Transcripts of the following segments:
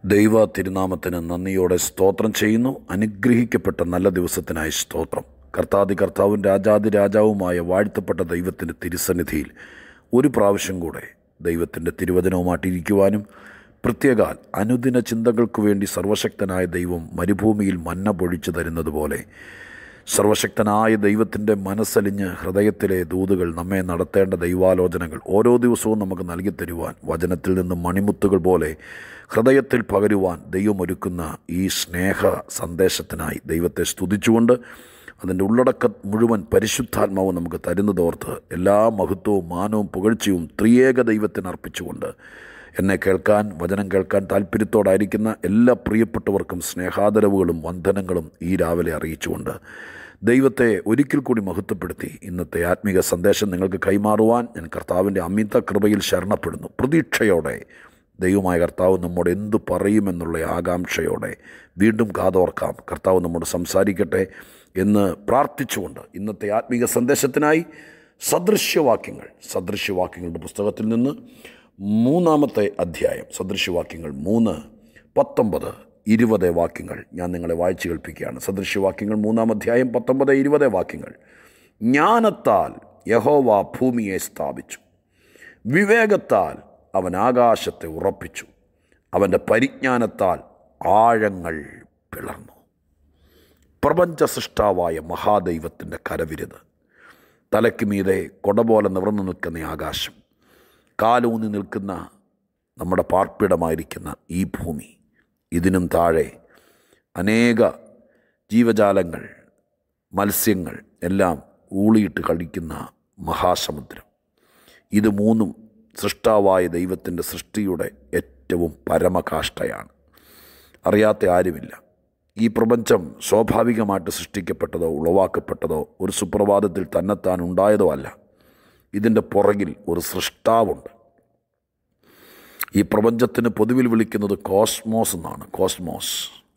ദൈവ തിരുനാമത്തിന് നന്ദിയോടെ സ്തോത്രം ചെയ്യുന്നു അനുഗ്രഹിക്കപ്പെട്ട നല്ല ദിവസത്തിനായി സ്തോത്രം കർത്താതി കർത്താവും രാജാതി രാജാവുമായ വാഴ്ത്തപ്പെട്ട ദൈവത്തിൻ്റെ തിരുസന്നിധിയിൽ ഒരു പ്രാവശ്യം കൂടെ ദൈവത്തിൻ്റെ തിരുവചനവുമായിട്ടിരിക്കുവാനും പ്രത്യേകാൽ അനുദിന ചിന്തകൾക്ക് വേണ്ടി സർവശക്തനായ ദൈവം മരുഭൂമിയിൽ മന്ന പൊഴിച്ചു തരുന്നത് പോലെ സർവശക്തനായ ദൈവത്തിൻ്റെ മനസ്സലിഞ്ഞ് ഹൃദയത്തിലെ ദൂതുകൾ നമ്മെ നടത്തേണ്ട ദൈവാലോചനകൾ ഓരോ ദിവസവും നമുക്ക് നൽകി തരുവാൻ വചനത്തിൽ നിന്ന് മണിമുത്തുകൾ പോലെ ഹൃദയത്തിൽ പകരുവാൻ ദൈവം ഒരുക്കുന്ന ഈ സ്നേഹ സന്ദേശത്തിനായി ദൈവത്തെ സ്തുതിച്ചുകൊണ്ട് അതിൻ്റെ ഉള്ളടക്കം മുഴുവൻ പരിശുദ്ധാത്മാവും നമുക്ക് തരുന്നതോർത്ത് എല്ലാ മഹത്വവും മാനവും പുകഴ്ചയും ത്രിയേക ദൈവത്തിന് അർപ്പിച്ചുകൊണ്ട് എന്നെ കേൾക്കാൻ വചനം കേൾക്കാൻ താല്പര്യത്തോടായിരിക്കുന്ന എല്ലാ പ്രിയപ്പെട്ടവർക്കും സ്നേഹാദരവുകളും വന്ദനങ്ങളും ഈ രാവിലെ അറിയിച്ചുകൊണ്ട് ദൈവത്തെ ഒരിക്കൽ കൂടി മഹത്വപ്പെടുത്തി ഇന്നത്തെ ആത്മീക സന്ദേശം നിങ്ങൾക്ക് കൈമാറുവാൻ ഞാൻ കർത്താവിൻ്റെ അമിത കൃപയിൽ ശരണപ്പെടുന്നു പ്രതീക്ഷയോടെ ദൈവമായ കർത്താവ് നമ്മോട് എന്തു പറയുമെന്നുള്ള ആകാംക്ഷയോടെ വീണ്ടും കാതോർക്കാം കർത്താവ് നമ്മോട് സംസാരിക്കട്ടെ എന്ന് പ്രാർത്ഥിച്ചുകൊണ്ട് ഇന്നത്തെ ആത്മീക സന്ദേശത്തിനായി സദൃശ്യവാക്യങ്ങൾ സദൃശ്യവാക്യങ്ങളുടെ പുസ്തകത്തിൽ നിന്ന് മൂന്നാമത്തെ അധ്യായം സദൃശ്യവാക്യങ്ങൾ മൂന്ന് പത്തൊമ്പത് ഇരുപത് വാക്യങ്ങൾ ഞാൻ നിങ്ങളെ വായിച്ചു കേൾപ്പിക്കുകയാണ് സദൃശ്യവാക്യങ്ങൾ മൂന്നാം അധ്യായം പത്തൊമ്പത് ഇരുപത് വാക്യങ്ങൾ ജ്ഞാനത്താൽ യഹോവ ഭൂമിയെ സ്ഥാപിച്ചു വിവേകത്താൽ അവൻ ആകാശത്തെ ഉറപ്പിച്ചു അവൻ്റെ പരിജ്ഞാനത്താൽ ആഴങ്ങൾ പിളർന്നു പ്രപഞ്ച സൃഷ്ടാവായ മഹാദൈവത്തിൻ്റെ കരവിരുത് തലയ്ക്ക് മീതെ കൊട പോലെ നിവർന്നു നിൽക്കുന്ന ആകാശം കാലൂന്നി നിൽക്കുന്ന നമ്മുടെ പാർപ്പിടമായിരിക്കുന്ന ഈ ഭൂമി ഇതിനും താഴെ അനേക ജീവജാലങ്ങൾ മത്സ്യങ്ങൾ എല്ലാം ഊളിയിട്ട് കളിക്കുന്ന മഹാസമുദ്രം ഇത് മൂന്നും സൃഷ്ടാവായ ദൈവത്തിൻ്റെ സൃഷ്ടിയുടെ ഏറ്റവും പരമകാഷ്ഠയാണ് അറിയാത്ത ആരുമില്ല ഈ പ്രപഞ്ചം സ്വാഭാവികമായിട്ട് സൃഷ്ടിക്കപ്പെട്ടതോ ഉളവാക്കപ്പെട്ടതോ ഒരു സുപ്രഭാതത്തിൽ തന്നെത്താൻ ഉണ്ടായതോ അല്ല ഇതിൻ്റെ പുറകിൽ ഒരു സൃഷ്ടാവുണ്ട് ഈ പ്രപഞ്ചത്തിന് പൊതുവിൽ വിളിക്കുന്നത് കോസ്മോസ് എന്നാണ് കോസ്മോസ്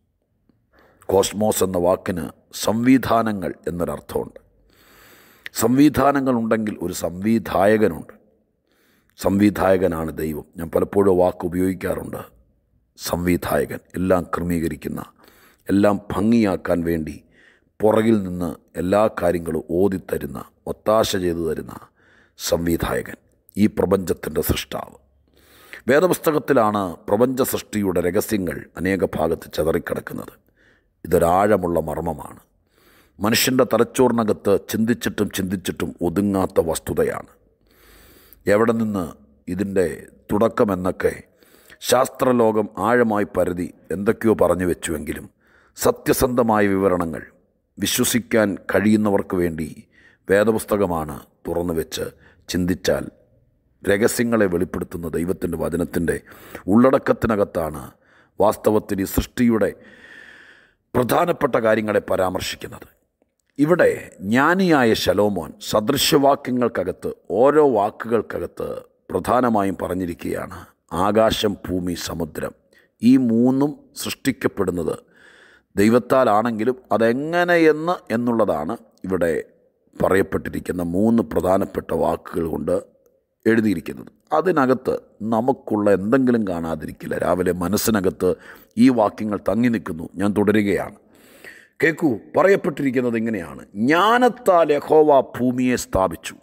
കോസ്മോസ് എന്ന വാക്കിന് സംവിധാനങ്ങൾ എന്നൊരർത്ഥമുണ്ട് സംവിധാനങ്ങൾ ഉണ്ടെങ്കിൽ ഒരു സംവിധായകനുണ്ട് സംവിധായകനാണ് ദൈവം ഞാൻ പലപ്പോഴും വാക്ക് ഉപയോഗിക്കാറുണ്ട് സംവിധായകൻ എല്ലാം ക്രമീകരിക്കുന്ന എല്ലാം ഭംഗിയാക്കാൻ വേണ്ടി പുറകിൽ നിന്ന് എല്ലാ കാര്യങ്ങളും ഓതിത്തരുന്ന ഒത്താശ ചെയ്തു തരുന്ന സംവിധായകൻ ഈ പ്രപഞ്ചത്തിൻ്റെ സൃഷ്ടാവ് വേദപുസ്തകത്തിലാണ് പ്രപഞ്ച സൃഷ്ടിയുടെ രഹസ്യങ്ങൾ അനേക ഭാഗത്ത് ചെതറിക്കിടക്കുന്നത് ഇതൊരാഴമുള്ള മർമ്മമാണ് മനുഷ്യൻ്റെ തലച്ചോറിനകത്ത് ചിന്തിച്ചിട്ടും ചിന്തിച്ചിട്ടും ഒതുങ്ങാത്ത വസ്തുതയാണ് എവിടെ നിന്ന് ഇതിൻ്റെ തുടക്കമെന്നൊക്കെ ശാസ്ത്രലോകം ആഴമായി പരതി എന്തൊക്കെയോ പറഞ്ഞു വെച്ചുവെങ്കിലും സത്യസന്ധമായ വിവരണങ്ങൾ വിശ്വസിക്കാൻ കഴിയുന്നവർക്ക് വേണ്ടി വേദപുസ്തകമാണ് തുറന്നു വെച്ച് ചിന്തിച്ചാൽ രഹസ്യങ്ങളെ വെളിപ്പെടുത്തുന്ന ദൈവത്തിൻ്റെ വചനത്തിൻ്റെ ഉള്ളടക്കത്തിനകത്താണ് വാസ്തവത്തിൽ ഈ സൃഷ്ടിയുടെ പ്രധാനപ്പെട്ട കാര്യങ്ങളെ പരാമർശിക്കുന്നത് ഇവിടെ ജ്ഞാനിയായ ശലോമോൻ സദൃശവാക്യങ്ങൾക്കകത്ത് ഓരോ വാക്കുകൾക്കകത്ത് പ്രധാനമായും പറഞ്ഞിരിക്കുകയാണ് ആകാശം ഭൂമി സമുദ്രം ഈ മൂന്നും സൃഷ്ടിക്കപ്പെടുന്നത് ദൈവത്താലാണെങ്കിലും അതെങ്ങനെയെന്ന് എന്നുള്ളതാണ് ഇവിടെ പറയപ്പെട്ടിരിക്കുന്ന മൂന്ന് പ്രധാനപ്പെട്ട വാക്കുകൾ കൊണ്ട് എഴുതിയിരിക്കുന്നത് അതിനകത്ത് നമുക്കുള്ള എന്തെങ്കിലും കാണാതിരിക്കില്ല രാവിലെ മനസ്സിനകത്ത് ഈ വാക്യങ്ങൾ തങ്ങി നിൽക്കുന്നു ഞാൻ തുടരുകയാണ് കേക്കൂ പറയപ്പെട്ടിരിക്കുന്നത് ഇങ്ങനെയാണ് ജ്ഞാനത്താൽ യഹോവ ഭൂമിയെ സ്ഥാപിച്ചു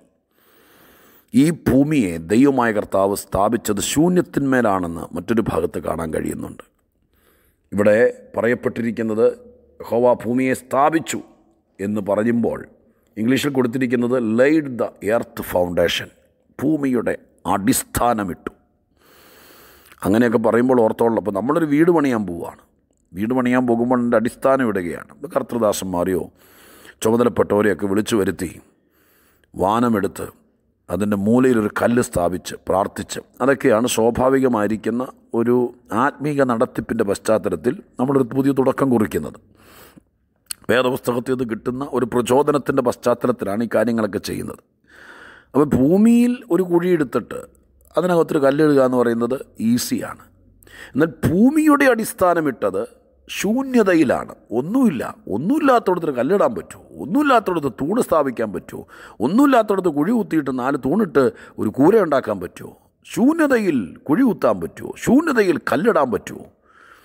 ഈ ഭൂമിയെ ദൈവമായ കർത്താവ് സ്ഥാപിച്ചത് ശൂന്യത്തിന്മേലാണെന്ന് മറ്റൊരു ഭാഗത്ത് കാണാൻ കഴിയുന്നുണ്ട് ഇവിടെ പറയപ്പെട്ടിരിക്കുന്നത് യഹോവ ഭൂമിയെ സ്ഥാപിച്ചു എന്ന് പറയുമ്പോൾ ഇംഗ്ലീഷിൽ കൊടുത്തിരിക്കുന്നത് ലെയ്ഡ് ദ എർത്ത് ഫൗണ്ടേഷൻ ഭൂമിയുടെ അടിസ്ഥാനമിട്ടു അങ്ങനെയൊക്കെ പറയുമ്പോൾ ഓർത്തോളൂ അപ്പോൾ നമ്മളൊരു വീട് പണിയാൻ പോവുകയാണ് വീട് പണിയാൻ പോകുമ്പോൾ അതിൻ്റെ അടിസ്ഥാനം ഇടുകയാണ് ഇത് കർത്തൃദാസന്മാരെയോ ചുമതലപ്പെട്ടവരെയൊക്കെ വിളിച്ചു വരുത്തി വാനമെടുത്ത് അതിൻ്റെ മൂലയിൽ ഒരു കല്ല് സ്ഥാപിച്ച് പ്രാർത്ഥിച്ച് അതൊക്കെയാണ് സ്വാഭാവികമായിരിക്കുന്ന ഒരു ആത്മീക നടത്തിപ്പിൻ്റെ പശ്ചാത്തലത്തിൽ നമ്മളൊരു പുതിയ തുടക്കം കുറിക്കുന്നത് വേദപുസ്തകത്തിൽ നിന്ന് കിട്ടുന്ന ഒരു പ്രചോദനത്തിൻ്റെ പശ്ചാത്തലത്തിലാണ് ഈ കാര്യങ്ങളൊക്കെ ചെയ്യുന്നത് അപ്പോൾ ഭൂമിയിൽ ഒരു കുഴിയെടുത്തിട്ട് അതിനകത്തൊരു കല്ലിടുക എന്ന് പറയുന്നത് ഈസിയാണ് എന്നാൽ ഭൂമിയുടെ അടിസ്ഥാനമിട്ടത് ശൂന്യതയിലാണ് ഒന്നുമില്ല ഒന്നുമില്ലാത്തടത്ത് കല്ലിടാൻ പറ്റുമോ ഒന്നുമില്ലാത്തടത്ത് തൂണ് സ്ഥാപിക്കാൻ പറ്റുമോ ഒന്നുമില്ലാത്തടത്ത് കുഴി കുത്തിയിട്ട് നാല് തൂണിട്ട് ഒരു കൂര ഉണ്ടാക്കാൻ പറ്റുമോ ശൂന്യതയിൽ കുഴി കുത്താൻ പറ്റുമോ ശൂന്യതയിൽ കല്ലിടാൻ പറ്റുമോ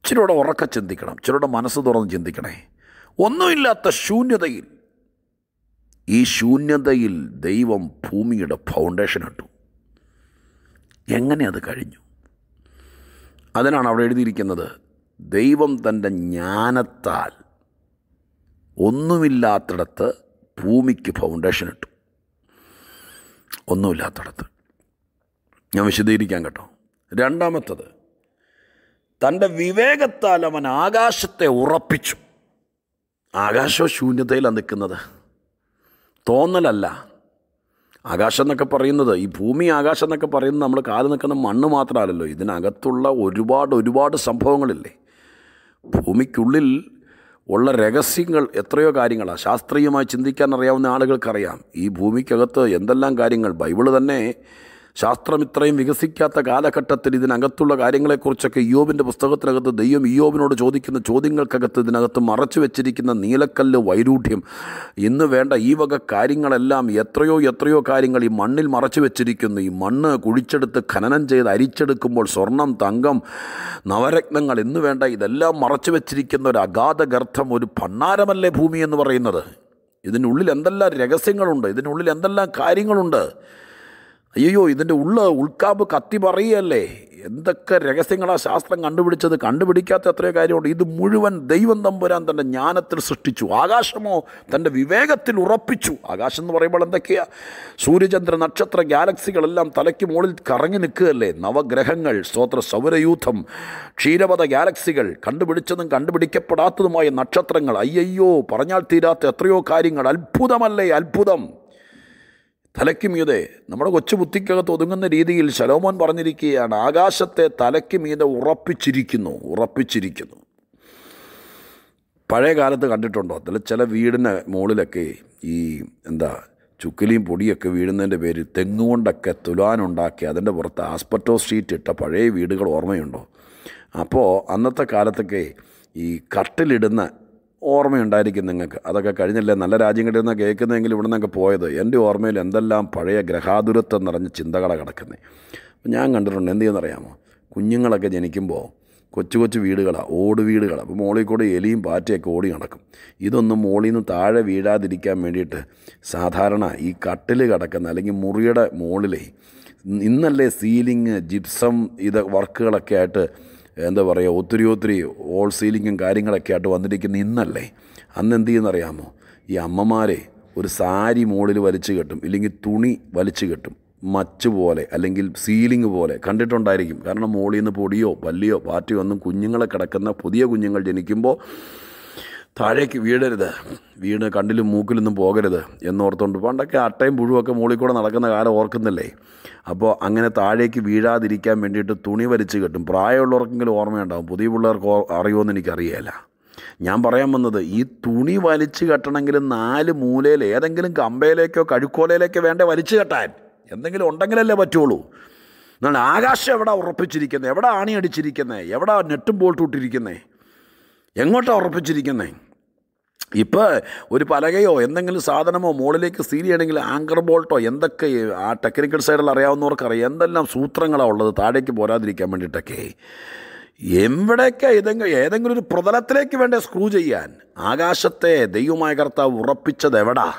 ഇച്ചിരൂടെ ഉറക്ക ചിന്തിക്കണം ഇച്ചിരൂടെ മനസ്സ് തുറന്ന് ചിന്തിക്കണേ ഒന്നുമില്ലാത്ത ശൂന്യതയിൽ ഈ ശൂന്യതയിൽ ദൈവം ഭൂമിയുടെ ഫൗണ്ടേഷൻ ഇട്ടു എങ്ങനെ അത് കഴിഞ്ഞു അതിനാണ് അവിടെ എഴുതിയിരിക്കുന്നത് ദൈവം തൻ്റെ ജ്ഞാനത്താൽ ഒന്നുമില്ലാത്തിടത്ത് ഭൂമിക്ക് ഫൗണ്ടേഷൻ ഇട്ടു ഒന്നുമില്ലാത്തിടത്ത് ഞാൻ വിശദീകരിക്കാൻ കേട്ടോ രണ്ടാമത്തത് തൻ്റെ വിവേകത്താൽ അവൻ ആകാശത്തെ ഉറപ്പിച്ചു ആകാശം ശൂന്യതയിലാണ് നിൽക്കുന്നത് തോന്നലല്ല ആകാശം എന്നൊക്കെ പറയുന്നത് ഈ ഭൂമി ആകാശം എന്നൊക്കെ പറയുന്നത് നമ്മൾ കാല് നിൽക്കുന്ന മണ്ണ് മാത്രമല്ലല്ലോ ഇതിനകത്തുള്ള ഒരുപാട് ഒരുപാട് സംഭവങ്ങളില്ലേ ഭൂമിക്കുള്ളിൽ ഉള്ള രഹസ്യങ്ങൾ എത്രയോ കാര്യങ്ങളാണ് ശാസ്ത്രീയമായി ചിന്തിക്കാൻ അറിയാവുന്ന ആളുകൾക്കറിയാം ഈ ഭൂമിക്കകത്ത് എന്തെല്ലാം കാര്യങ്ങൾ ബൈബിള് തന്നെ ശാസ്ത്രം ഇത്രയും വികസിക്കാത്ത കാലഘട്ടത്തിൽ ഇതിനകത്തുള്ള കാര്യങ്ങളെക്കുറിച്ചൊക്കെ ഇയോബിൻ്റെ പുസ്തകത്തിനകത്ത് ദൈവം ഇയോബിനോട് ചോദിക്കുന്ന ചോദ്യങ്ങൾക്കകത്ത് ഇതിനകത്ത് മറച്ചു വെച്ചിരിക്കുന്ന നീലക്കല്ല് വൈരൂഢ്യം ഇന്ന് വേണ്ട ഈ വക കാര്യങ്ങളെല്ലാം എത്രയോ എത്രയോ കാര്യങ്ങൾ ഈ മണ്ണിൽ മറച്ചു വെച്ചിരിക്കുന്നു ഈ മണ്ണ് കുഴിച്ചെടുത്ത് ഖനനം ചെയ്ത് അരിച്ചെടുക്കുമ്പോൾ സ്വർണം തങ്കം നവരത്നങ്ങൾ എന്ന് വേണ്ട ഇതെല്ലാം മറച്ചു വെച്ചിരിക്കുന്ന ഒരു അഗാധ ഗർത്തം ഒരു ഭണ്ണാരമല്ലേ ഭൂമി എന്ന് പറയുന്നത് ഇതിനുള്ളിൽ എന്തെല്ലാം രഹസ്യങ്ങളുണ്ട് ഇതിനുള്ളിൽ എന്തെല്ലാം കാര്യങ്ങളുണ്ട് അയ്യോ ഇതിൻ്റെ ഉള്ള ഉൾക്കാമ്പ് കത്തി പറയുകയല്ലേ എന്തൊക്കെ രഹസ്യങ്ങളാ ശാസ്ത്രം കണ്ടുപിടിച്ചത് കണ്ടുപിടിക്കാത്ത എത്രയോ കാര്യമുണ്ട് ഇത് മുഴുവൻ ദൈവം തമ്പുരാൻ തൻ്റെ ജ്ഞാനത്തിൽ സൃഷ്ടിച്ചു ആകാശമോ തൻ്റെ വിവേകത്തിൽ ഉറപ്പിച്ചു ആകാശം എന്ന് പറയുമ്പോൾ എന്തൊക്കെയാ സൂര്യചന്ദ്ര നക്ഷത്ര ഗാലക്സികളെല്ലാം തലയ്ക്ക് മുകളിൽ കറങ്ങി നിൽക്കുകയല്ലേ നവഗ്രഹങ്ങൾ സ്തോത്ര സൗരയൂഥം ക്ഷീരപഥ ഗാലക്സികൾ കണ്ടുപിടിച്ചതും കണ്ടുപിടിക്കപ്പെടാത്തതുമായ നക്ഷത്രങ്ങൾ അയ്യയ്യോ പറഞ്ഞാൽ തീരാത്ത എത്രയോ കാര്യങ്ങൾ അത്ഭുതമല്ലേ അത്ഭുതം തലയ്ക്ക് മീതെ നമ്മുടെ കൊച്ചു ബുദ്ധിക്കകത്ത് ഒതുങ്ങുന്ന രീതിയിൽ ശലോമോൻ പറഞ്ഞിരിക്കുകയാണ് ആകാശത്തെ തലയ്ക്ക് മീതെ ഉറപ്പിച്ചിരിക്കുന്നു ഉറപ്പിച്ചിരിക്കുന്നു പഴയ കാലത്ത് കണ്ടിട്ടുണ്ടോ അതിൽ ചില വീടിന് മുകളിലൊക്കെ ഈ എന്താ ചുക്കിലിയും പൊടിയൊക്കെ വീഴുന്നതിൻ്റെ പേരിൽ തെങ്ങുകൊണ്ടൊക്കെ തുലാനുണ്ടാക്കി അതിൻ്റെ പുറത്ത് ആസ്പെറ്റോ ഷീറ്റ് ഇട്ട പഴയ വീടുകൾ ഓർമ്മയുണ്ടോ അപ്പോൾ അന്നത്തെ കാലത്തൊക്കെ ഈ കട്ടിലിടുന്ന ഓർമ്മയുണ്ടായിരിക്കും നിങ്ങൾക്ക് അതൊക്കെ കഴിഞ്ഞല്ലേ നല്ല രാജ്യങ്ങളിൽ നിന്ന് കേൾക്കുന്നതെങ്കിൽ ഇവിടെ നിന്നൊക്കെ പോയത് എൻ്റെ ഓർമ്മയിൽ എന്തെല്ലാം പഴയ ഗ്രഹാതുരത്വം നിറഞ്ഞ ചിന്തകളാണ് കിടക്കുന്നത് അപ്പം ഞാൻ കണ്ടിട്ടുണ്ട് എന്ത് ചെയ്യുന്നറിയാമോ കുഞ്ഞുങ്ങളൊക്കെ ജനിക്കുമ്പോൾ കൊച്ചു കൊച്ചു വീടുകളാണ് ഓട് വീടുകളാണ് അപ്പോൾ മോളിൽ കൂടെ എലിയും പാറ്റയൊക്കെ ഓടി നടക്കും ഇതൊന്നും മോളിൽ നിന്ന് താഴെ വീഴാതിരിക്കാൻ വേണ്ടിയിട്ട് സാധാരണ ഈ കട്ടിൽ കിടക്കുന്ന അല്ലെങ്കിൽ മുറിയുടെ മുകളിലേ ഇന്നല്ലേ സീലിങ് ജിപ്സം ഇത് വർക്കുകളൊക്കെ ആയിട്ട് എന്താ പറയുക ഒത്തിരി ഒത്തിരി ഓൾ സീലിങ്ങും കാര്യങ്ങളൊക്കെ ആയിട്ട് വന്നിരിക്കുന്ന ഇന്നല്ലേ അന്ന് എന്ത് ചെയ്യുന്നറിയാമോ ഈ അമ്മമാരെ ഒരു സാരി മുകളിൽ വലിച്ചു കെട്ടും ഇല്ലെങ്കിൽ തുണി വലിച്ചു കെട്ടും മച്ച് പോലെ അല്ലെങ്കിൽ സീലിംഗ് പോലെ കണ്ടിട്ടുണ്ടായിരിക്കും കാരണം മുകളിൽ നിന്ന് പൊടിയോ പല്ലിയോ പാറ്റയോ ഒന്നും കുഞ്ഞുങ്ങളെ കിടക്കുന്ന പുതിയ കുഞ്ഞുങ്ങൾ ജനിക്കുമ്പോൾ താഴേക്ക് വീഴരുത് വീണ് കണ്ടിലും മൂക്കിലൊന്നും പോകരുത് എന്നോർത്തുകൊണ്ട് പണ്ടൊക്കെ അട്ടയും പുഴുവൊക്കെ മുകളിൽ കൂടെ നടക്കുന്ന കാലം ഓർക്കുന്നില്ലേ അപ്പോൾ അങ്ങനെ താഴേക്ക് വീഴാതിരിക്കാൻ വേണ്ടിയിട്ട് തുണി വലിച്ചു കെട്ടും പ്രായമുള്ളവർക്കെങ്കിലും ഓർമ്മയുണ്ടാവും പുതിയ പിള്ളേർക്ക് അറിയുമെന്ന് എനിക്കറിയില്ല ഞാൻ പറയാൻ വന്നത് ഈ തുണി വലിച്ചു കെട്ടണമെങ്കിൽ നാല് മൂലയിൽ ഏതെങ്കിലും കമ്പയിലേക്കോ കഴുക്കോലയിലേക്കോ വേണ്ടേ വലിച്ചു കെട്ടാൻ എന്തെങ്കിലും ഉണ്ടെങ്കിലല്ലേ പറ്റുള്ളൂ എന്നാണ് ആകാശം എവിടെ ഉറപ്പിച്ചിരിക്കുന്നത് എവിടെ ആണി അടിച്ചിരിക്കുന്നത് എവിടെ നെട്ടും ബോൾട്ട് ഇട്ടിരിക്കുന്നത് എങ്ങോട്ടാണ് ഉറപ്പിച്ചിരിക്കുന്നത് ഇപ്പോൾ ഒരു പലകയോ എന്തെങ്കിലും സാധനമോ മുകളിലേക്ക് സീൽ ചെയ്യണമെങ്കിൽ ആങ്കർ ബോൾട്ടോ എന്തൊക്കെ ആ ടെക്നിക്കൽ സൈഡിൽ അറിയാവുന്നവർക്കറിയാം എന്തെല്ലാം സൂത്രങ്ങളാണ് ഉള്ളത് താഴേക്ക് പോരാതിരിക്കാൻ വേണ്ടിയിട്ടൊക്കെ എവിടെയൊക്കെ ഏതെങ്കിലും ഏതെങ്കിലും ഒരു പ്രതലത്തിലേക്ക് വേണ്ടേ സ്ക്രൂ ചെയ്യാൻ ആകാശത്തെ ദൈവമായ കർത്താവ് ഉറപ്പിച്ചത് എവിടാ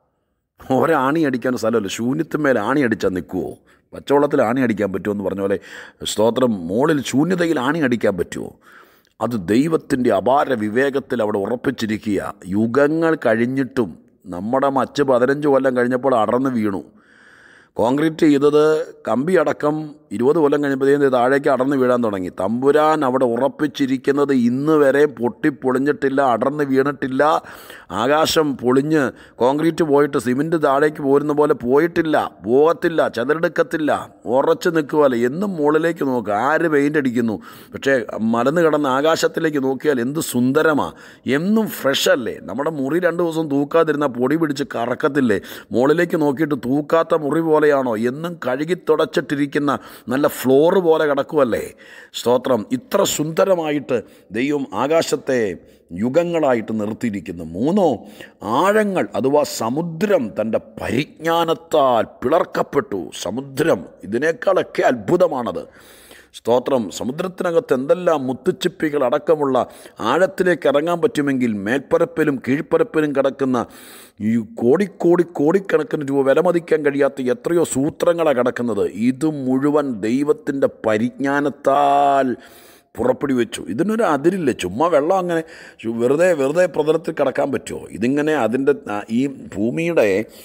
ഒരാണി അടിക്കാൻ സ്ഥലമല്ല ശൂന്യത്തിന്മേൽ ആണി അടിച്ചാൽ നിൽക്കുമോ പച്ചവെള്ളത്തിൽ ആണി അടിക്കാൻ പറ്റുമോ എന്ന് പറഞ്ഞ പോലെ സ്തോത്രം മുകളിൽ ശൂന്യതയിൽ ആണി അടിക്കാൻ പറ്റുമോ അത് ദൈവത്തിൻ്റെ അപാര വിവേകത്തിൽ അവിടെ ഉറപ്പിച്ചിരിക്കുക യുഗങ്ങൾ കഴിഞ്ഞിട്ടും നമ്മുടെ മച്ച് പതിനഞ്ച് കൊല്ലം കഴിഞ്ഞപ്പോൾ അടർന്ന് വീണു കോൺക്രീറ്റ് ചെയ്തത് കമ്പി അടക്കം ഇരുപത് കൊല്ലം കഴിഞ്ഞപ്പോഴത്തേന് താഴേക്ക് അടർന്ന് വീഴാൻ തുടങ്ങി തമ്പുരാൻ അവിടെ ഉറപ്പിച്ചിരിക്കുന്നത് ഇന്ന് വരെ പൊട്ടിപ്പൊളിഞ്ഞിട്ടില്ല അടർന്ന് വീണിട്ടില്ല ആകാശം പൊളിഞ്ഞ് കോൺക്രീറ്റ് പോയിട്ട് സിമെൻറ്റ് താഴേക്ക് പോരുന്ന പോലെ പോയിട്ടില്ല പോകത്തില്ല ചതിരെടുക്കത്തില്ല ഉറച്ച് നിൽക്കുമല്ല എന്നും മുകളിലേക്ക് നോക്കുക ആര് പെയിൻ്റ് അടിക്കുന്നു പക്ഷേ മലന്ന് കിടന്ന ആകാശത്തിലേക്ക് നോക്കിയാൽ എന്ത് സുന്ദരമാണ് എന്നും ഫ്രഷ് അല്ലേ നമ്മുടെ മുറി രണ്ട് ദിവസം തൂക്കാതിരുന്ന പൊടി പിടിച്ച് കറക്കത്തില്ലേ മുകളിലേക്ക് നോക്കിയിട്ട് തൂക്കാത്ത മുറി പോലെയാണോ എന്നും കഴുകി തുടച്ചിട്ടിരിക്കുന്ന നല്ല ഫ്ലോറ് പോലെ കിടക്കുമല്ലേ സ്തോത്രം ഇത്ര സുന്ദരമായിട്ട് ദൈവം ആകാശത്തെ യുഗങ്ങളായിട്ട് നിർത്തിയിരിക്കുന്നു മൂന്നോ ആഴങ്ങൾ അഥവാ സമുദ്രം തൻ്റെ പരിജ്ഞാനത്താൽ പിളർക്കപ്പെട്ടു സമുദ്രം ഇതിനേക്കാളൊക്കെ അത്ഭുതമാണത് സ്തോത്രം സമുദ്രത്തിനകത്ത് എന്തെല്ലാം മുത്തുച്ചിപ്പികൾ അടക്കമുള്ള ആഴത്തിലേക്ക് ഇറങ്ങാൻ പറ്റുമെങ്കിൽ മേൽപ്പരപ്പിലും കീഴ്പ്പരപ്പിലും കിടക്കുന്ന ഈ കോടിക്കോടി കോടിക്കണക്കിന് രൂപ വിലമതിക്കാൻ കഴിയാത്ത എത്രയോ സൂത്രങ്ങളാണ് കിടക്കുന്നത് ഇത് മുഴുവൻ ദൈവത്തിൻ്റെ പരിജ്ഞാനത്താൽ പുറപ്പെടി വെച്ചു ഇതിനൊരു അതിരില്ല ചുമ്മാ വെള്ളം അങ്ങനെ ചു- വെറുതെ വെറുതെ പ്രതലത്തിൽ കിടക്കാൻ പറ്റുമോ ഇതിങ്ങനെ അതിൻ്റെ ആ, ഈ ഭൂമിയുടെ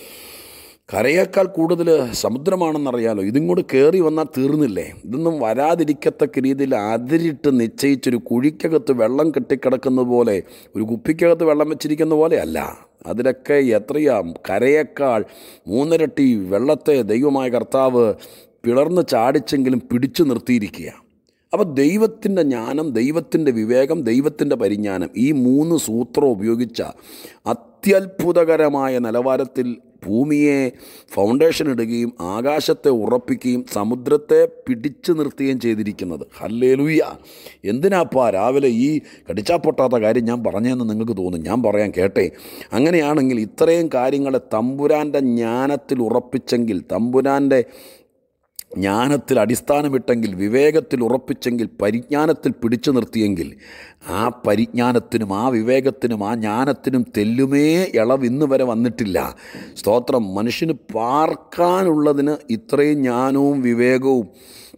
കരയേക്കാൾ കൂടുതൽ സമുദ്രമാണെന്നറിയാലോ ഇതിങ്ങോട്ട് കയറി വന്നാൽ തീർന്നില്ലേ ഇതൊന്നും വരാതിരിക്കത്തക്ക രീതിയിൽ അതിരിട്ട് നിശ്ചയിച്ചൊരു കുഴിക്കകത്ത് വെള്ളം കെട്ടിക്കിടക്കുന്നത് പോലെ ഒരു കുപ്പിക്കകത്ത് വെള്ളം വെച്ചിരിക്കുന്ന പോലെ അല്ല അതിലൊക്കെ എത്രയാ കരയേക്കാൾ മൂന്നിരട്ടി വെള്ളത്തെ ദൈവമായ കർത്താവ് പിളർന്ന് ചാടിച്ചെങ്കിലും പിടിച്ചു നിർത്തിയിരിക്കുക അപ്പോൾ ദൈവത്തിൻ്റെ ജ്ഞാനം ദൈവത്തിൻ്റെ വിവേകം ദൈവത്തിൻ്റെ പരിജ്ഞാനം ഈ മൂന്ന് സൂത്രം ഉപയോഗിച്ച അത്യത്ഭുതകരമായ നിലവാരത്തിൽ ഭൂമിയെ ഫൗണ്ടേഷൻ ഇടുകയും ആകാശത്തെ ഉറപ്പിക്കുകയും സമുദ്രത്തെ പിടിച്ചു നിർത്തുകയും ചെയ്തിരിക്കുന്നത് ഹല്ലേലൂയ എന്തിനാപ്പാ രാവിലെ ഈ കടിച്ചാപ്പൊട്ടാത്ത കാര്യം ഞാൻ പറഞ്ഞതെന്ന് നിങ്ങൾക്ക് തോന്നും ഞാൻ പറയാൻ കേട്ടെ അങ്ങനെയാണെങ്കിൽ ഇത്രയും കാര്യങ്ങളെ തമ്പുരാൻ്റെ ജ്ഞാനത്തിൽ ഉറപ്പിച്ചെങ്കിൽ തമ്പുരാൻ്റെ ജ്ഞാനത്തിൽ അടിസ്ഥാനമിട്ടെങ്കിൽ വിവേകത്തിൽ ഉറപ്പിച്ചെങ്കിൽ പരിജ്ഞാനത്തിൽ പിടിച്ചു നിർത്തിയെങ്കിൽ ആ പരിജ്ഞാനത്തിനും ആ വിവേകത്തിനും ആ ജ്ഞാനത്തിനും തെല്ലുമേ ഇളവ് ഇന്ന് വരെ വന്നിട്ടില്ല സ്തോത്രം മനുഷ്യന് പാർക്കാനുള്ളതിന് ഇത്രയും ജ്ഞാനവും വിവേകവും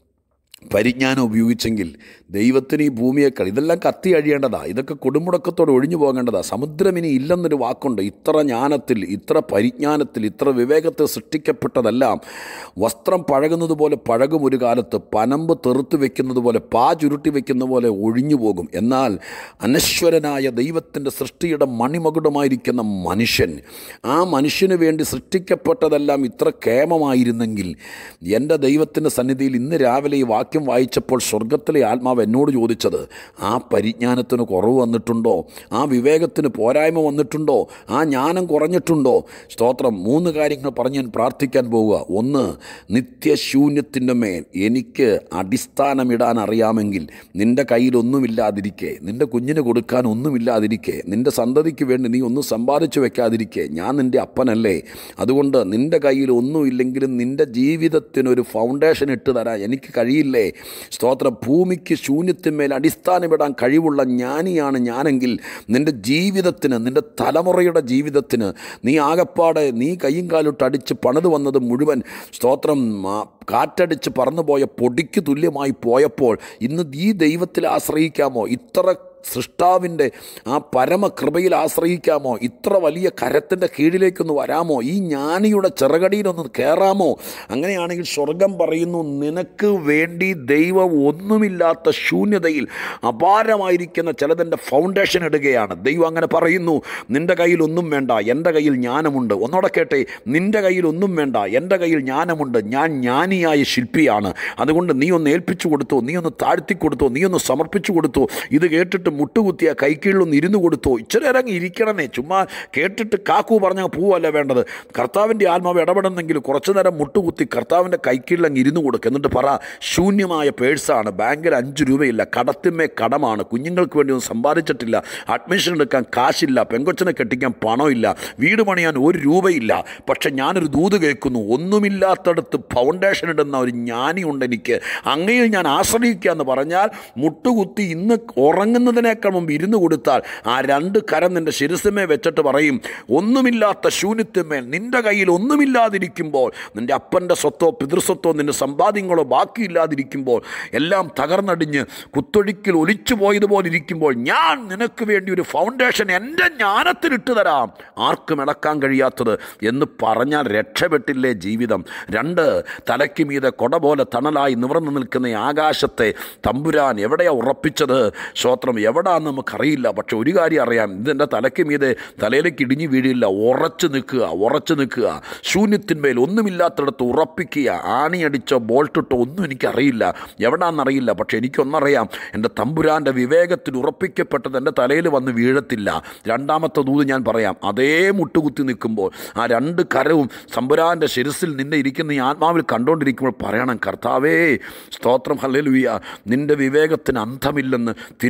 പരിജ്ഞാനം ഉപയോഗിച്ചെങ്കിൽ ദൈവത്തിന് ഈ ഭൂമിയേക്കാൾ ഇതെല്ലാം കത്തി അഴിയേണ്ടതാ ഇതൊക്കെ കൊടുമുടക്കത്തോടെ ഒഴിഞ്ഞു പോകേണ്ടതാ സമുദ്രം ഇനി ഇല്ലെന്നൊരു വാക്കുണ്ട് ഇത്ര ജ്ഞാനത്തിൽ ഇത്ര പരിജ്ഞാനത്തിൽ ഇത്ര വിവേകത്തിൽ സൃഷ്ടിക്കപ്പെട്ടതെല്ലാം വസ്ത്രം പഴകുന്നത് പോലെ പഴകും ഒരു കാലത്ത് പനമ്പ് തെറുത്ത് വെക്കുന്നത് പോലെ പാ ചുരുട്ടി വെക്കുന്ന പോലെ ഒഴിഞ്ഞു പോകും എന്നാൽ അനശ്വരനായ ദൈവത്തിൻ്റെ സൃഷ്ടിയുടെ മണിമകുടമായിരിക്കുന്ന മനുഷ്യൻ ആ മനുഷ്യന് വേണ്ടി സൃഷ്ടിക്കപ്പെട്ടതെല്ലാം ഇത്ര കേമമായിരുന്നെങ്കിൽ എൻ്റെ ദൈവത്തിൻ്റെ സന്നിധിയിൽ ഇന്ന് രാവിലെ ഈ വാക്യം വായിച്ചപ്പോൾ സ്വർഗത്തിലെ ആത്മാവ് എന്നോട് ചോദിച്ചത് ആ പരിജ്ഞാനത്തിന് കുറവ് വന്നിട്ടുണ്ടോ ആ വിവേകത്തിന് പോരായ്മ വന്നിട്ടുണ്ടോ ആ ജ്ഞാനം കുറഞ്ഞിട്ടുണ്ടോ സ്തോത്രം മൂന്ന് കാര്യങ്ങൾ പറഞ്ഞ് ഞാൻ പ്രാർത്ഥിക്കാൻ പോവുക ഒന്ന് നിത്യശൂന്യത്തിൻ്റെ മേൽ എനിക്ക് അടിസ്ഥാനമിടാൻ അറിയാമെങ്കിൽ നിൻ്റെ കയ്യിൽ ഒന്നുമില്ലാതിരിക്കെ നിൻ്റെ കുഞ്ഞിന് കൊടുക്കാൻ ഒന്നുമില്ലാതിരിക്കെ നിൻ്റെ സന്തതിക്ക് വേണ്ടി നീ ഒന്നും സമ്പാദിച്ചു വെക്കാതിരിക്കെ ഞാൻ നിൻ്റെ അപ്പനല്ലേ അതുകൊണ്ട് നിൻ്റെ കയ്യിൽ ഒന്നുമില്ലെങ്കിലും നിൻ്റെ ജീവിതത്തിനൊരു ഫൗണ്ടേഷൻ ഇട്ട് തരാൻ എനിക്ക് കഴിയില്ലേ സ്തോത്രം ഭൂമിക്ക് ശൂന്യത്തിന്മേൽ അടിസ്ഥാനമിടാൻ കഴിവുള്ള ജ്ഞാനിയാണ് ഞാനെങ്കിൽ നിൻ്റെ ജീവിതത്തിന് നിൻ്റെ തലമുറയുടെ ജീവിതത്തിന് നീ ആകപ്പാടെ നീ കയ്യും കാലിട്ട് അടിച്ച് പണിത് വന്നത് മുഴുവൻ സ്തോത്രം ആ, കാറ്റടിച്ച് പറന്നുപോയ പൊടിക്ക് തുല്യമായി പോയപ്പോൾ ഇന്ന് ഈ ദൈവത്തിൽ ആശ്രയിക്കാമോ ഇത്ര സൃഷ്ടാവിൻ്റെ ആ പരമകൃപയിൽ ആശ്രയിക്കാമോ ഇത്ര വലിയ കരത്തിൻ്റെ കീഴിലേക്കൊന്ന് വരാമോ ഈ ജ്ഞാനിയുടെ ചിറകടിയിലൊന്ന് കയറാമോ അങ്ങനെയാണെങ്കിൽ സ്വർഗം പറയുന്നു നിനക്ക് വേണ്ടി ദൈവം ഒന്നുമില്ലാത്ത ശൂന്യതയിൽ അപാരമായിരിക്കുന്ന ചിലതിൻ്റെ ഫൗണ്ടേഷൻ ഇടുകയാണ് ദൈവം അങ്ങനെ പറയുന്നു നിൻ്റെ കയ്യിൽ ഒന്നും വേണ്ട എൻ്റെ കയ്യിൽ ജ്ഞാനമുണ്ട് ഒന്നോടെ കേട്ടെ നിൻ്റെ കയ്യിൽ ഒന്നും വേണ്ട എൻ്റെ കയ്യിൽ ജ്ഞാനമുണ്ട് ഞാൻ ജ്ഞാനിയായ ശില്പിയാണ് അതുകൊണ്ട് നീ ഒന്ന് ഏൽപ്പിച്ചു കൊടുത്തോ നീ ഒന്ന് താഴ്ത്തി കൊടുത്തോ നീ ഒന്ന് സമർപ്പിച്ചു കൊടുത്തോ ഇത് കേട്ടിട്ട് മുട്ടുകുത്തിയ കൈക്കീഴിലൊന്ന് ഇരുന്ന് കൊടുത്തോ ഇച്ചിരി ഇറങ്ങി ഇരിക്കണമേ ചുമ്മാ കേട്ടിട്ട് കാക്കു പറഞ്ഞ പൂവല്ല വേണ്ടത് കർത്താവിൻ്റെ ആത്മാവ് ഇടപെടുന്നെങ്കിൽ കുറച്ചു നേരം മുട്ടുകുത്തി കർത്താവിൻ്റെ കൈക്കീഴിലങ്ങ് ഇരുന്ന് കൊടുക്കുക എന്നിട്ട് പറ ശൂന്യമായ പേഴ്സാണ് ബാങ്കിൽ അഞ്ച് രൂപയില്ല കടത്തിന്മേ കടമാണ് കുഞ്ഞുങ്ങൾക്ക് വേണ്ടി ഒന്നും സമ്പാദിച്ചിട്ടില്ല അഡ്മിഷൻ എടുക്കാൻ കാശില്ല പെങ്കൊച്ചനെ കെട്ടിക്കാൻ പണമില്ല വീട് പണിയാൻ ഒരു രൂപയില്ല പക്ഷെ ഞാനൊരു ദൂത് കേൾക്കുന്നു ഒന്നുമില്ലാത്തടത്ത് ഫൗണ്ടേഷൻ ഇടുന്ന ഒരു ജ്ഞാനിയുണ്ട് എനിക്ക് അങ്ങയിൽ ഞാൻ ആശ്രയിക്കുക എന്ന് പറഞ്ഞാൽ മുട്ടുകുത്തി ഇന്ന് ഉറങ്ങുന്നതിനേക്കാൾ മുമ്പ് ഇരുന്ന് കൊടുത്താൽ ആ രണ്ട് കരം നിൻ്റെ ശിരസമേ വെച്ചിട്ട് പറയും ഒന്നുമില്ലാത്ത ശൂന്യത്വമേൽ നിൻ്റെ കയ്യിൽ ഒന്നുമില്ലാതിരിക്കുമ്പോൾ നിൻ്റെ അപ്പൻ്റെ സ്വത്തോ പിതൃസ്വത്തോ നിൻ്റെ സമ്പാദ്യങ്ങളോ ബാക്കിയില്ലാതിരിക്കുമ്പോൾ എല്ലാം തകർന്നടിഞ്ഞ് കുത്തൊഴുക്കിൽ ഒലിച്ചു പോയതുപോലെ ഇരിക്കുമ്പോൾ ഞാൻ നിനക്ക് വേണ്ടി ഒരു ഫൗണ്ടേഷൻ എൻ്റെ ജ്ഞാനത്തിലിട്ട് തരാം ആർക്കും ഇളക്കാൻ കഴിയാത്തത് എന്ന് പറഞ്ഞാൽ രക്ഷപ്പെട്ടില്ലേ ജീവിതം രണ്ട് തലയ്ക്ക് മീതെ കൊട പോലെ തണലായി നിവർന്നു നിൽക്കുന്ന ഈ ആകാശത്തെ തമ്പുരാൻ എവിടെയാ ഉറപ്പിച്ചത് ശ്രോത്രം എവിടാന്ന് നമുക്കറിയില്ല പക്ഷെ ഒരു കാര്യം അറിയാം ഇതെൻ്റെ തലയ്ക്ക് മീതെ തലയിലേക്ക് ഇടിഞ്ഞു വീഴില്ല ഉറച്ചു നിൽക്കുക ഉറച്ചു നിൽക്കുക ശൂന്യത്തിന്മേൽ ഒന്നുമില്ലാത്തിടത്ത് ഉറപ്പിക്കുക ആണിയടിച്ചോ ബോൾട്ടിട്ടോ ഒന്നും എനിക്കറിയില്ല എവിടാന്നറിയില്ല പക്ഷെ എനിക്കൊന്നറിയാം എൻ്റെ തമ്പുരാൻ്റെ വിവേകത്തിൽ ഉറപ്പിക്കപ്പെട്ടത് എൻ്റെ തലയിൽ വന്ന് വീഴത്തില്ല രണ്ടാമത്തെ ദൂത് ഞാൻ പറയാം അതേ മുട്ടുകുത്തി നിൽക്കുമ്പോൾ ആ രണ്ട് കരവും തമ്പുരാൻ്റെ ശിരസിൽ നിന്നെ ഇരിക്കുന്ന ഈ ആത്മാവിൽ കണ്ടുകൊണ്ടിരിക്കുമ്പോൾ പറയണം കർത്താവേ സ്തോത്രം ഹല്ലേലൂയ നിൻ്റെ വിവേകത്തിന് അന്തമില്ലെന്ന് തിരുവെടുത്ത്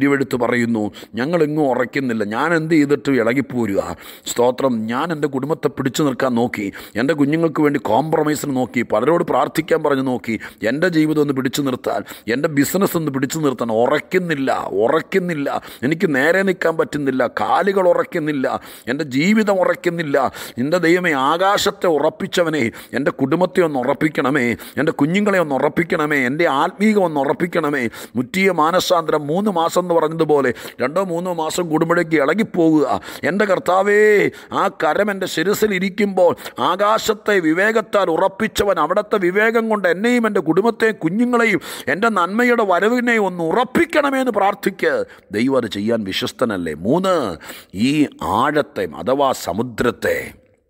പറയുന്നു ഞങ്ങളെങ്ങും ഉറയ്ക്കുന്നില്ല ഞാൻ എന്ത് ചെയ്തിട്ട് ഇളകിപ്പോരുക സ്തോത്രം ഞാൻ എൻ്റെ കുടുംബത്തെ പിടിച്ചു നിൽക്കാൻ നോക്കി എൻ്റെ കുഞ്ഞുങ്ങൾക്ക് വേണ്ടി കോംപ്രമൈസിന് നോക്കി പലരോട് പ്രാർത്ഥിക്കാൻ പറഞ്ഞു നോക്കി എൻ്റെ ജീവിതം ഒന്ന് പിടിച്ചു നിർത്താൻ എൻ്റെ ബിസിനസ് ഒന്ന് പിടിച്ചു നിർത്താൻ ഉറയ്ക്കുന്നില്ല ഉറയ്ക്കുന്നില്ല എനിക്ക് നേരെ നിൽക്കാൻ പറ്റുന്നില്ല കാലുകൾ ഉറയ്ക്കുന്നില്ല എൻ്റെ ജീവിതം ഉറയ്ക്കുന്നില്ല എൻ്റെ ദൈവമേ ആകാശത്തെ ഉറപ്പിച്ചവനെ എൻ്റെ കുടുംബത്തെ ഒന്ന് ഉറപ്പിക്കണമേ എൻ്റെ കുഞ്ഞുങ്ങളെ ഒന്ന് ഉറപ്പിക്കണമേ എൻ്റെ ആത്മീകം ഒന്ന് ഉറപ്പിക്കണമേ മുറ്റിയ മാനസാന്തരം മൂന്ന് മാസം എന്ന് പറഞ്ഞതുപോലെ രണ്ടോ മൂന്നോ മാസം കൂടുമ്പോഴേക്ക് ഇളകിപ്പോകുക എൻ്റെ കർത്താവേ ആ കരം എൻ്റെ ശിരസിൽ ഇരിക്കുമ്പോൾ ആകാശത്തെ വിവേകത്താൽ ഉറപ്പിച്ചവൻ അവിടുത്തെ വിവേകം കൊണ്ട് എന്നെയും എൻ്റെ കുടുംബത്തെയും കുഞ്ഞുങ്ങളെയും എൻ്റെ നന്മയുടെ വരവിനെയും ഒന്ന് ഉറപ്പിക്കണമേ എന്ന് പ്രാർത്ഥിക്ക് ദൈവം അത് ചെയ്യാൻ വിശ്വസ്തനല്ലേ മൂന്ന് ഈ ആഴത്തെ അഥവാ സമുദ്രത്തെ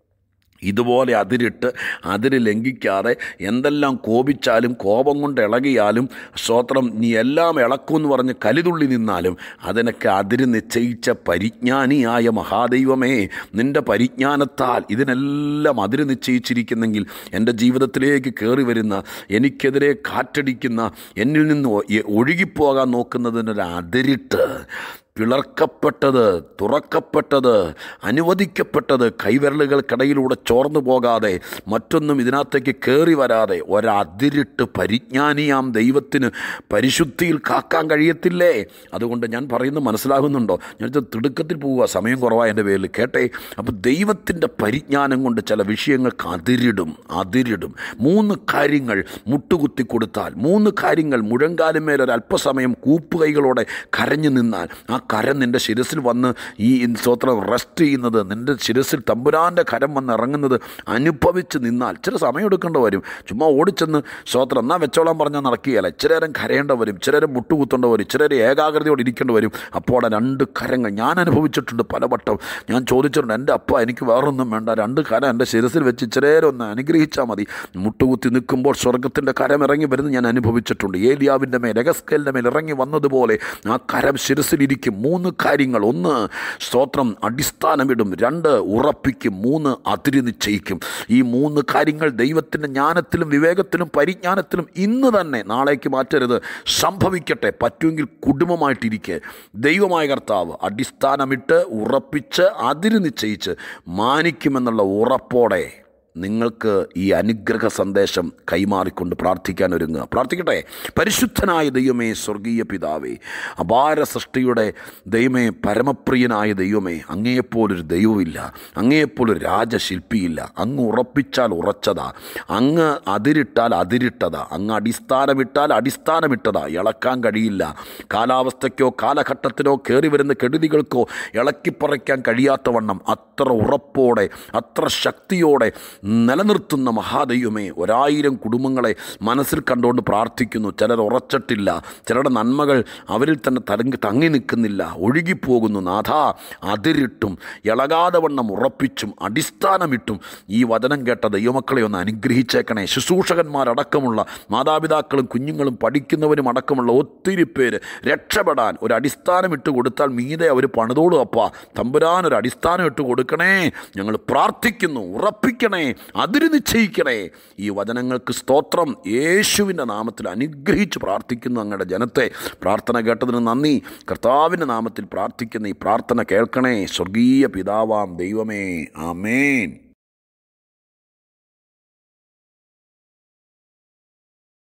ഇതുപോലെ അതിരിട്ട് അതിര് ലംഘിക്കാതെ എന്തെല്ലാം കോപിച്ചാലും കോപം കൊണ്ട് ഇളകിയാലും സ്തോത്രം നീ എല്ലാം ഇളക്കുമെന്ന് പറഞ്ഞ് കലിതുള്ളി നിന്നാലും അതിനൊക്കെ അതിര് നിശ്ചയിച്ച പരിജ്ഞാനിയായ മഹാദൈവമേ നിൻ്റെ പരിജ്ഞാനത്താൽ ഇതിനെല്ലാം അതിര് നിശ്ചയിച്ചിരിക്കുന്നെങ്കിൽ എൻ്റെ ജീവിതത്തിലേക്ക് കയറി വരുന്ന എനിക്കെതിരെ കാറ്റടിക്കുന്ന എന്നിൽ നിന്ന് ഒ- ഒഴുകിപ്പോകാൻ നോക്കുന്നതിനൊരു അതിരിട്ട് പിളർക്കപ്പെട്ടത് തുറക്കപ്പെട്ടത് അനുവദിക്കപ്പെട്ടത് കൈവിരലുകൾക്കിടയിലൂടെ ചോർന്നു പോകാതെ മറ്റൊന്നും ഇതിനകത്തേക്ക് കയറി വരാതെ ഒരതിരിട്ട് പരിജ്ഞാനിയാം ദൈവത്തിന് പരിശുദ്ധിയിൽ കാക്കാൻ കഴിയത്തില്ലേ അതുകൊണ്ട് ഞാൻ പറയുന്നത് മനസ്സിലാകുന്നുണ്ടോ ഞാൻ ഇത് തിടുക്കത്തിൽ പോവുക സമയം കുറവായ എൻ്റെ പേരിൽ കേട്ടെ അപ്പോൾ ദൈവത്തിൻ്റെ പരിജ്ഞാനം കൊണ്ട് ചില വിഷയങ്ങൾക്ക് അതിരിടും അതിരിടും മൂന്ന് കാര്യങ്ങൾ മുട്ടുകുത്തി കൊടുത്താൽ മൂന്ന് കാര്യങ്ങൾ മുഴങ്കാലുമേൽ ഒരു അല്പസമയം കൂപ്പുകൈകളോടെ കരഞ്ഞു നിന്നാൽ ആ കരം നിൻ്റെ ശിരസിൽ വന്ന് ഈ സ്തോത്രം റെസ്റ്റ് ചെയ്യുന്നത് നിൻ്റെ ശിരസിൽ തമ്പുരാൻ്റെ കരം വന്ന് ഇറങ്ങുന്നത് അനുഭവിച്ച് നിന്നാൽ ചില സമയം എടുക്കേണ്ട വരും ചുമ്മാ ഓടിച്ചെന്ന് സ്തോത്രം എന്നാ വെച്ചോളാൻ പറഞ്ഞാൽ നടക്കുകയല്ല ഇച്ചിരി നേരം കരയേണ്ട വരും ഇച്ചിരി നേരം മുട്ടുകുത്തേണ്ട വരും ഇച്ചിരി നേരം ഏകാഗ്രതയോടെ ഇരിക്കേണ്ടി വരും അപ്പോൾ ആ രണ്ട് കരങ്ങൾ ഞാൻ അനുഭവിച്ചിട്ടുണ്ട് പലവട്ടം ഞാൻ ചോദിച്ചിട്ടുണ്ട് എൻ്റെ അപ്പ എനിക്ക് വേറൊന്നും വേണ്ട രണ്ട് കരം എൻ്റെ ശിരസിൽ വെച്ച് ഇച്ചിരി നേരം ഒന്ന് അനുഗ്രഹിച്ചാൽ മതി മുട്ടുകുത്തി നിൽക്കുമ്പോൾ സ്വർഗത്തിൻ്റെ കരം ഇറങ്ങി വരുന്നത് ഞാൻ അനുഭവിച്ചിട്ടുണ്ട് ഏലിയാവിൻ്റെ മേൽ രഗസ്കലിൻ്റെ മേൽ ഇറങ്ങി വന്നതുപോലെ ആ കരം ശിരസിലിരിക്കും മൂന്ന് കാര്യങ്ങൾ ഒന്ന് സ്തോത്രം അടിസ്ഥാനമിടും രണ്ട് ഉറപ്പിക്കും മൂന്ന് അതിരി നിശ്ചയിക്കും ഈ മൂന്ന് കാര്യങ്ങൾ ദൈവത്തിൻ്റെ ജ്ഞാനത്തിലും വിവേകത്തിലും പരിജ്ഞാനത്തിലും ഇന്ന് തന്നെ നാളേക്ക് മാറ്റരുത് സംഭവിക്കട്ടെ പറ്റുമെങ്കിൽ കുടുംബമായിട്ടിരിക്കെ ദൈവമായ കർത്താവ് അടിസ്ഥാനമിട്ട് ഉറപ്പിച്ച് അതിര് നിശ്ചയിച്ച് മാനിക്കുമെന്നുള്ള ഉറപ്പോടെ നിങ്ങൾക്ക് ഈ അനുഗ്രഹ സന്ദേശം കൈമാറിക്കൊണ്ട് പ്രാർത്ഥിക്കാൻ ഒരുങ്ങുക പ്രാർത്ഥിക്കട്ടെ പരിശുദ്ധനായ ദൈവമേ സ്വർഗീയ പിതാവേ അപാര സൃഷ്ടിയുടെ ദൈവമേ പരമപ്രിയനായ ദൈവമേ അങ്ങയെപ്പോലൊരു ദൈവമില്ല അങ്ങയെപ്പോലൊരു രാജശില്പിയില്ല അങ്ങ് ഉറപ്പിച്ചാൽ ഉറച്ചതാ അങ്ങ് അതിരിട്ടാൽ അതിരിട്ടതാ അങ്ങ് അടിസ്ഥാനമിട്ടാൽ അടിസ്ഥാനമിട്ടതാ ഇളക്കാൻ കഴിയില്ല കാലാവസ്ഥയ്ക്കോ കാലഘട്ടത്തിനോ കയറി വരുന്ന കെടുതികൾക്കോ ഇളക്കിപ്പറയ്ക്കാൻ കഴിയാത്തവണ്ണം അത്ര ഉറപ്പോടെ അത്ര ശക്തിയോടെ നിലനിർത്തുന്ന മഹാദൈവമേ ഒരായിരം കുടുംബങ്ങളെ മനസ്സിൽ കണ്ടുകൊണ്ട് പ്രാർത്ഥിക്കുന്നു ചിലർ ഉറച്ചിട്ടില്ല ചിലരുടെ നന്മകൾ അവരിൽ തന്നെ തരങ്ങി തങ്ങി നിൽക്കുന്നില്ല ഒഴുകിപ്പോകുന്നു നാഥ അതിരിട്ടും ഇളകാതെ വണ്ണം ഉറപ്പിച്ചും അടിസ്ഥാനമിട്ടും ഈ വചനം കേട്ട ദൈവമക്കളെ ഒന്ന് അനുഗ്രഹിച്ചേക്കണേ ശുശ്രൂഷകന്മാരടക്കമുള്ള മാതാപിതാക്കളും കുഞ്ഞുങ്ങളും പഠിക്കുന്നവരും അടക്കമുള്ള ഒത്തിരി പേര് രക്ഷപ്പെടാൻ ഒരു അടിസ്ഥാനം ഇട്ട് കൊടുത്താൽ മീതെ അവർ പണിതോളും അപ്പ തമ്പുരാൻ ഒരു അടിസ്ഥാനം ഇട്ട് കൊടുക്കണേ ഞങ്ങൾ പ്രാർത്ഥിക്കുന്നു ഉറപ്പിക്കണേ അതിര് നിശ്ചയിക്കണേ ഈ വചനങ്ങൾക്ക് സ്തോത്രം യേശുവിൻ്റെ നാമത്തിൽ അനുഗ്രഹിച്ച് പ്രാർത്ഥിക്കുന്നു അങ്ങയുടെ ജനത്തെ പ്രാർത്ഥന കേട്ടതിന് നന്ദി കർത്താവിൻ്റെ നാമത്തിൽ പ്രാർത്ഥിക്കുന്ന ഈ പ്രാർത്ഥന കേൾക്കണേ സ്വർഗീയ പിതാവാം ദൈവമേ ആമേൻ